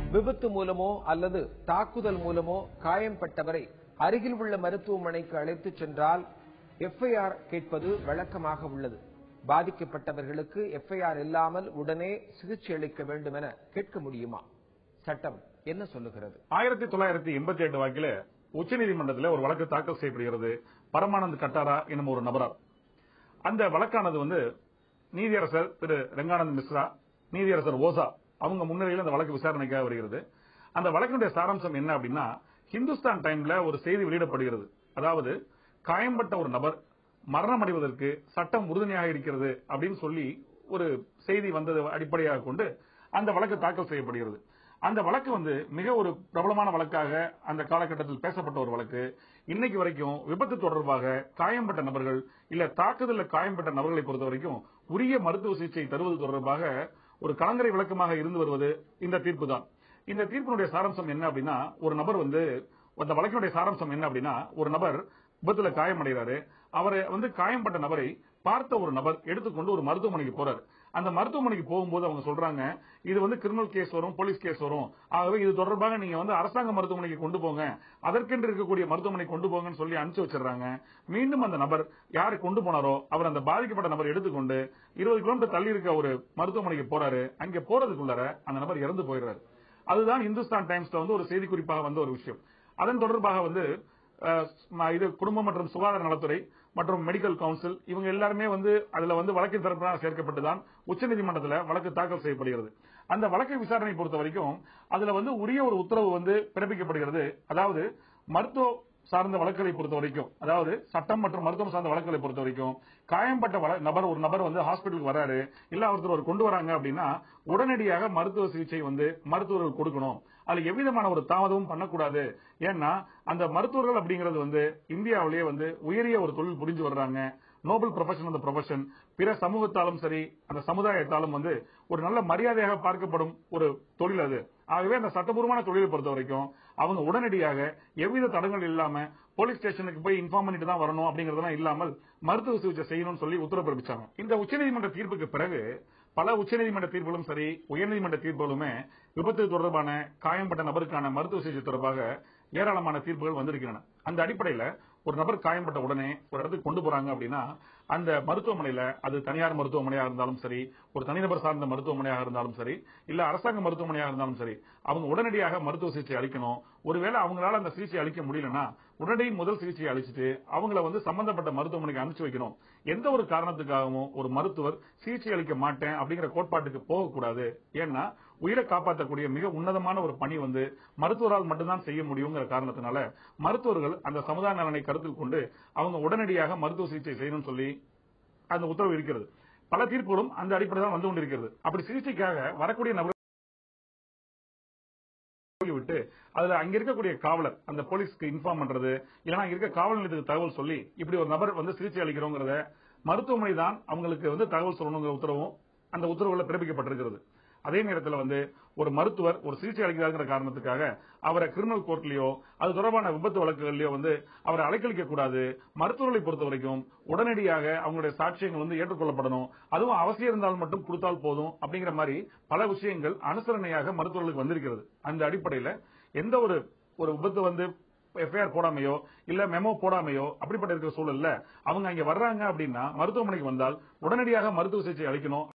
விபத்து மூலமோ அல்லது தாக்குதல் மூலமோ காயம்பட்டவரை அருகில் உள்ள மருத்துவமனைக்கு அழைத்துச் சென்றால் எஃப்ஐஆர் கேட்பது வழக்கமாக உள்ளது பாதிக்கப்பட்டவர்களுக்கு எஃப்ஐஆர் இல்லாமல் உடனே சிகிச்சை அளிக்க வேண்டும் என கேட்க முடியுமா சட்டம் என்ன சொல்லுகிறது ஆயிரத்தி தொள்ளாயிரத்தி எண்பத்தி எட்டு வாக்கில உச்சநீதிமன்றத்தில் ஒரு வழக்கு தாக்கல் செய்யப்படுகிறது பரமானந்த் கட்டாரா எனும் ஒரு நபரால் அந்த வழக்கானது வந்து நீதியரசர் திரு ரெங்கானந்த் மிஸ்ரா நீதியரசர் ஓசா அவங்க முன்னிலையில் அந்த வழக்கு விசாரணைக்காக வருகிறது அந்த வழக்கினுடைய சாராம்சம் என்ன அப்படின்னா ஹிந்துஸ்தான் டைம்ல ஒரு செய்தி வெளியிடப்படுகிறது அதாவது காயம்பட்ட ஒரு நபர் மரணம் அடைவதற்கு சட்டம் உறுதுணையாக இருக்கிறது அப்படின்னு சொல்லி ஒரு செய்தி வந்தது அடிப்படையாக கொண்டு அந்த வழக்கு தாக்கல் செய்யப்படுகிறது அந்த வழக்கு வந்து மிக ஒரு பிரபலமான வழக்காக அந்த காலகட்டத்தில் பேசப்பட்ட ஒரு வழக்கு இன்னைக்கு வரைக்கும் விபத்து தொடர்பாக காயம்பட்ட நபர்கள் இல்ல தாக்குதல்ல காயம்பட்ட நபர்களை பொறுத்த வரைக்கும் உரிய மருத்துவ சிகிச்சை தருவது தொடர்பாக ஒரு கலங்கரை விளக்கமாக இருந்து வருவது இந்த தீர்ப்பு தான் இந்த தீர்ப்பினுடைய சாராம்சம் என்ன அப்படின்னா ஒரு நபர் வந்து அந்த வழக்கினுடைய சாராம்சம் என்ன அப்படின்னா ஒரு நபர் விபத்துல காயமடைகிறாரு அவரை வந்து காயம்பட்ட நபரை பார்த்த ஒரு நபர் எடுத்துக்கொண்டு ஒரு மருத்துவமனைக்கு போறாரு அந்த மருத்துவமனைக்கு போகும்போது அவங்க சொல்றாங்க இது வந்து கிரிமினல் கேஸ் வரும் போலீஸ் கேஸ் வரும் ஆகவே இது தொடர்பாக நீங்க வந்து அரசாங்க மருத்துவமனைக்கு கொண்டு போங்க அதற்கென்று இருக்கக்கூடிய மருத்துவமனை கொண்டு போங்கன்னு சொல்லி அனுப்பிச்சு வச்சிடறாங்க மீண்டும் அந்த நபர் யாரை கொண்டு போனாரோ அவர் அந்த பாதிக்கப்பட்ட நபர் எடுத்துக்கொண்டு இருபது கிலோமீட்டர் தள்ளி இருக்க ஒரு மருத்துவமனைக்கு போறாரு அங்க போறதுக்குள்ளார அந்த நபர் இறந்து போயிடுறாரு அதுதான் இந்துஸ்தான் டைம்ஸ்ல வந்து ஒரு செய்தி குறிப்பாக வந்த ஒரு விஷயம் அதன் தொடர்பாக வந்து அஹ், ம- இது குடும்ப மற்றும் சுகாதார நலத்துறை மற்றும் மெடிக்கல் கவுன்சில் இவங்க எல்லாருமே வந்து அதுல வந்து வழக்கின் தரப்பினால் சேர்க்கப்பட்டுதான் உச்சநீதிமன்றத்தில் வழக்கு தாக்கல் செய்யப்படுகிறது அந்த வழக்கை விசாரணை பொறுத்த வரைக்கும் அதுல வந்து உரிய ஒரு உத்தரவு வந்து பிறப்பிக்கப்படுகிறது அதாவது மருத்துவ சார்ந்த வழக்குகளை பொறுத்த வரைக்கும் அதாவது சட்டம் மற்றும் மருத்துவம் சார்ந்த வழக்குகளை பொறுத்த வரைக்கும் காயம்பட்ட வழ- நபர் ஒரு நபர் வந்து ஹாஸ்பிட்டலுக்கு வராரு இல்ல ஒருத்தர் ஒரு கொண்டு வராங்க அப்படின்னா உடனடியாக மருத்துவ சிகிச்சை வந்து மருத்துவர்கள் கொடுக்கணும் அதுல எவ்விதமான ஒரு தாமதமும் பண்ணக்கூடாது ஏன்னா அந்த மருத்துவர்கள் அப்படிங்கிறது வந்து இந்தியாவிலேயே வந்து உயரிய ஒரு தொழில் புரிஞ்சு வர்றாங்க நோபல் ப்ரொஃபஷன் அந்த ப்ரொஃபஷன் பிற சமூகத்தாலும் சரி அந்த சமுதாயத்தாலும் வந்து ஒரு நல்ல மரியாதையாக பார்க்கப்படும் ஒரு தொழில் அது ஆகவே அந்த சட்டபூர்வமான தொழிலை பொறுத்த வரைக்கும் அவங்க உடனடியாக எவ்வித தடங்கள் இல்லாம போலீஸ் ஸ்டேஷனுக்கு போய் இன்ஃபார்ம் பண்ணிட்டு தான் வரணும் அப்படிங்கறதெல்லாம் இல்லாமல் மருத்துவ சிகிச்சை செய்யணும்னு சொல்லி உத்தரவு பிறப்பிச்சாங்க இந்த உச்சநீதிமன்ற தீர்ப்புக்கு பிறகு பல உச்சநீதிமன்ற தீர்ப்புகளும் சரி உயர்நீதிமன்ற தீர்ப்புகளுமே விபத்து தொடர்பான காயம்பட்ட நபருக்கான மருத்துவ சிகிச்சை தொடர்பாக ஏராளமான தீர்ப்புகள் வந்திருக்கின்றன அந்த அடிப்படையில ஒரு நபர் காயம்பட்ட உடனே ஒரு இடத்துக்கு கொண்டு போறாங்க அப்படின்னா அந்த மருத்துவமனையில அது தனியார் மருத்துவமனையாக இருந்தாலும் சரி ஒரு தனிநபர் சார்ந்த மருத்துவமனையாக இருந்தாலும் சரி இல்ல அரசாங்க மருத்துவமனையாக இருந்தாலும் சரி அவங்க உடனடியாக மருத்துவ சிகிச்சை அளிக்கணும் ஒருவேளை அவங்களால அந்த சிகிச்சை அளிக்க முடியலன்னா உடனடி முதல் சிகிச்சை அளிச்சுட்டு அவங்கள வந்து சம்பந்தப்பட்ட மருத்துவமனைக்கு அனுப்பிச்சு வைக்கணும் எந்த ஒரு காரணத்துக்காகவும் ஒரு மருத்துவர் சிகிச்சை அளிக்க மாட்டேன் அப்படிங்கிற கோட்பாட்டுக்கு போகக்கூடாது ஏன்னா உயிரை காப்பாற்றக்கூடிய மிக உன்னதமான ஒரு பணி வந்து மருத்துவரால் மட்டும்தான் செய்ய முடியுங்கிற காரணத்தினால மருத்துவர்கள் அந்த சமுதாய நலனை கருத்தில் கொண்டு அவங்க உடனடியாக மருத்துவ சிகிச்சை செய்யணும்னு சொல்லி அந்த உத்தரவு இருக்கிறது பல தீர்ப்புகளும் அந்த அடிப்படை தான் வந்து கொண்டிருக்கிறது அப்படி சிகிச்சைக்காக வரக்கூடிய நபர் விட்டு அதுல அங்க இருக்கக்கூடிய காவலர் அந்த போலீஸ்க்கு இன்ஃபார்ம் பண்றது இல்லைன்னா அங்க இருக்க காவல் நிலையத்துக்கு தகவல் சொல்லி இப்படி ஒரு நபர் வந்து சிகிச்சை அளிக்கிறோங்கிறத மருத்துவமனை தான் அவங்களுக்கு வந்து தகவல் சொல்லணுங்கிற உத்தரவும் அந்த உத்தரவுல பிறப்பிக்கப்பட்டிருக்கிறது அதே நேரத்தில் வந்து ஒரு மருத்துவர் ஒரு சிகிச்சை அளிக்கிறாங்கிற காரணத்துக்காக அவரை கிரிமினல் கோர்ட்லயோ அது தொடர்பான விபத்து வழக்குகள்லயோ வந்து அவரை அலைக்கழிக்க கூடாது மருத்துவர்களை பொறுத்த வரைக்கும் உடனடியாக அவங்களுடைய சாட்சியங்கள் வந்து ஏற்றுக்கொள்ளப்படணும் அதுவும் அவசியம் இருந்தால் மட்டும் கொடுத்தால் போதும் அப்படிங்கிற மாதிரி பல விஷயங்கள் அனுசரணையாக மருத்துவர்களுக்கு வந்திருக்கிறது அந்த அடிப்படையில எந்த ஒரு ஒரு விபத்து வந்து எஃப்ஐஆர் போடாமையோ இல்ல மெமோ போடாமையோ அப்படிப்பட்ட இருக்கிற சூழல்ல அவங்க அங்க வர்றாங்க அப்படின்னா மருத்துவமனைக்கு வந்தால் உடனடியாக மருத்துவ சிகிச்சை அளிக்கணும்